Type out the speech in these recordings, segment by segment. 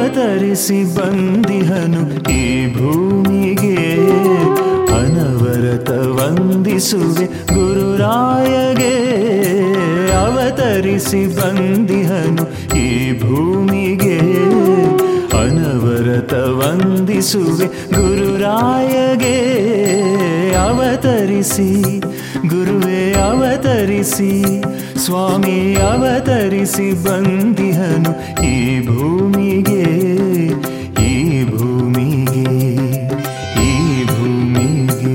ಅವತರಿಸಿ ಬಂದಿಹನು ಈ ಭೂಮಿಗೆ ಅನವರತ ವಂದಿಸುವೆ ಗುರುರಾಯಗೆ ಅವತರಿಸಿ ಬಂದಿಹನು ಈ ಭೂಮಿಗೆ ಅನವರತ ವಂದಿಸುವೆ ಗುರುರಾಯಗೆ ಅವತರಿಸಿ ಗುರುವೇ ಅವತರಿಸಿ ಸ್ವಾಮಿ ಅವತರಿಸಿ ಬಂದಿಹನು ಈ ಭೂಮಿಗೆ ಈ ಭೂಮಿಗೆ ಈ ಭೂಮಿಗೆ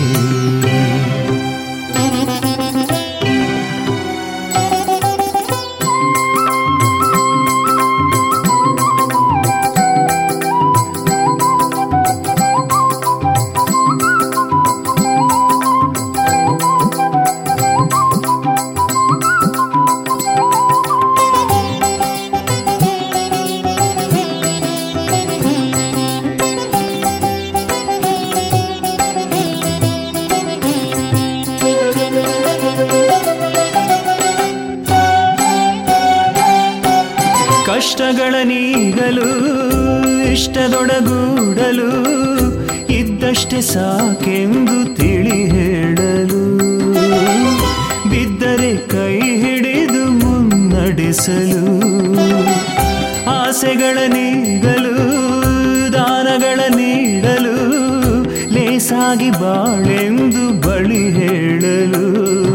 ಕಷ್ಟಗಳ ನೀಗಲು ಇಷ್ಟದೊಡಗೂಡಲು ಇದ್ದಷ್ಟೇ ಸಾಕೆಂದು ತಿಳಿ ಹೇಳಲು ಬಿದ್ದರೆ ಕೈ ಹಿಡಿದು ಮುನ್ನಡೆಸಲು ಆಸೆಗಳ ನೀಗಲು ದಾನಗಳ ನೀಡಲು ಲೇಸಾಗಿ ಬಾಳೆಂದು ಬಳಿ ಹೇಳಲು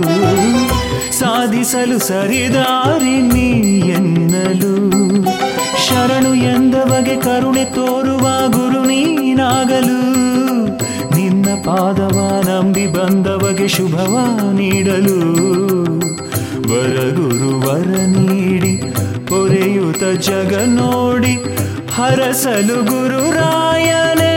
ಸಾಧಿಸಲು ಸರಿದಾರಿ ನೀ ಎನ್ನಲು ಶರಣು ಎಂದವಗೆ ಕರುಣೆ ತೋರುವ ಗುರು ನೀನಾಗಲು ನಿನ್ನ ಪಾದವ ನಂಬಿ ಬಂದವಗೆ ಶುಭವ ನೀಡಲು ವರ ಗುರು ವರ ನೀಡಿ ಪೊರೆಯುತ ಜಗ ನೋಡಿ ಹರಸಲು ಗುರುರಾಯನೇ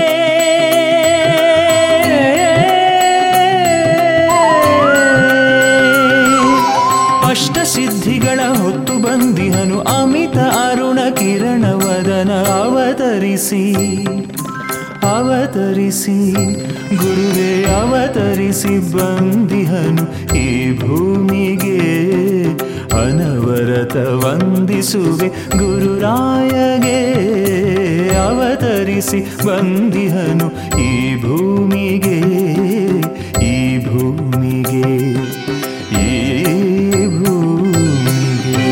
ಅಷ್ಟ ಸಿದ್ಧಿಗಳ ಹೊತ್ತು ಬಂದಿಹನು ಅಮಿತ ಅರುಣ ಕಿರಣ ವದನ ಅವತರಿಸಿ ಅವತರಿಸಿ ಗುರುವೇ ಅವತರಿಸಿ ಬಂದಿಹನು ಈ ಭೂಮಿಗೆ ಅನವರತ ವಂದಿಸುವೆ ಗುರುರಾಯಗೆ ಅವತರಿಸಿ ಬಂದಿಹನು ಈ ಭೂಮಿಗೆ ಈ ಭೂಮಿಗೆ ಈ ಭೂಮಿಗೆ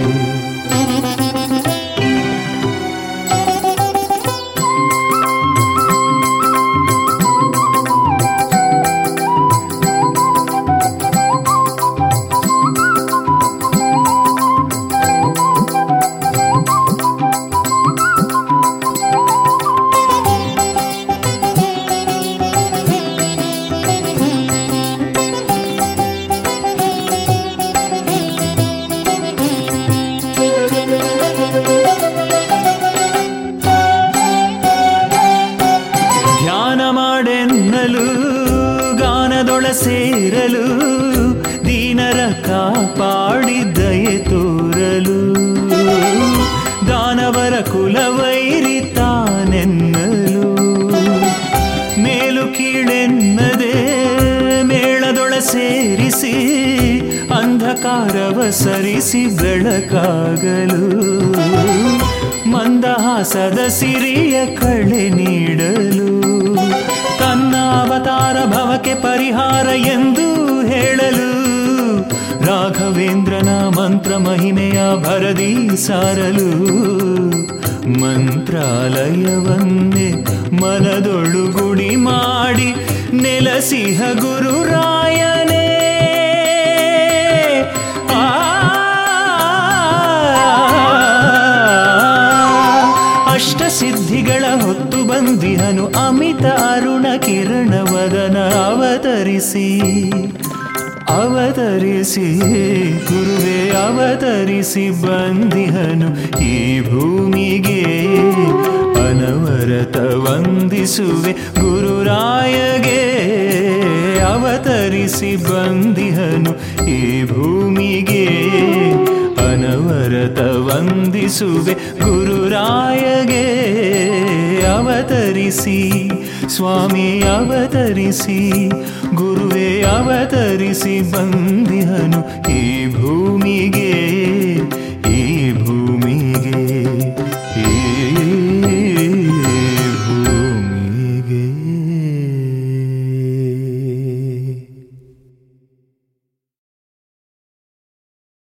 ಧ್ಯಾನ ಮಾಡೆನ್ನಲು ಗಾನದೊಳ ಸೇರಲು ದೀನರ ಕಾಪಾಡಿ ದಯೆ ತೋರಲು ದಾನವರ ಕುಲವೈರಿ ತಾನೆನ್ನಲು ಮೇಲು ಕೀಳೆನ್ನದೆ ಮೇಳದೊಳ ಸೇರಿಸಿ ಅಂಧಕಾರವ ಸರಿಸಿ ಬೆಳಕಾಗಲು ಮಂದಹಾಸದ ಸಿರಿಯ ಕಳೆ ನೀಡಲು ತನ್ನ ಅವತಾರ ಭವಕ್ಕೆ ಪರಿಹಾರ ಎಂದು ಹೇಳಲು ರಾಘವೇಂದ್ರನ ಮಂತ್ರ ಮಹಿಮೆಯ ಭರದಿ ಸಾರಲು ಮಂತ್ರಾಲಯವನ್ನೇ ಮನದೊಳು ಗುಡಿ ಮಾಡಿ ನೆಲಸಿಹ ಗುರುರಾಯನೇ ಆ ಅಷ್ಟ ಸಿದ್ಧಿಗಳ ಹೊತ್ತು ಬಂದಿಹನು ಅಮಿತ ಅರುಣ ಕಿರಣ ವದನ ಅವತರಿಸಿ ಅವತರಿಸಿ ಗುರುವೇ ಅವತರಿಸಿ ಬಂದಿಹನು ಈ ಭೂಮಿಗೆ ಅನವರತ ವಂದಿಸುವೆ ಗುರುರಾಯಗೆ ಅವತರಿಸಿ ಬಂದಿಹನು ಈ ಭೂಮಿಗೆ ಅನವರತ ವಂದಿಸುವೆ ಗುರುರಾಯಗೆ ಅವತರಿಸಿ ಸ್ವಾಮಿ ಅವತರಿಸಿ ಗುರುವೇ ಅವತರಿಸಿ ಬಂದಿಹನು ಈ ಭೂಮಿಗೆ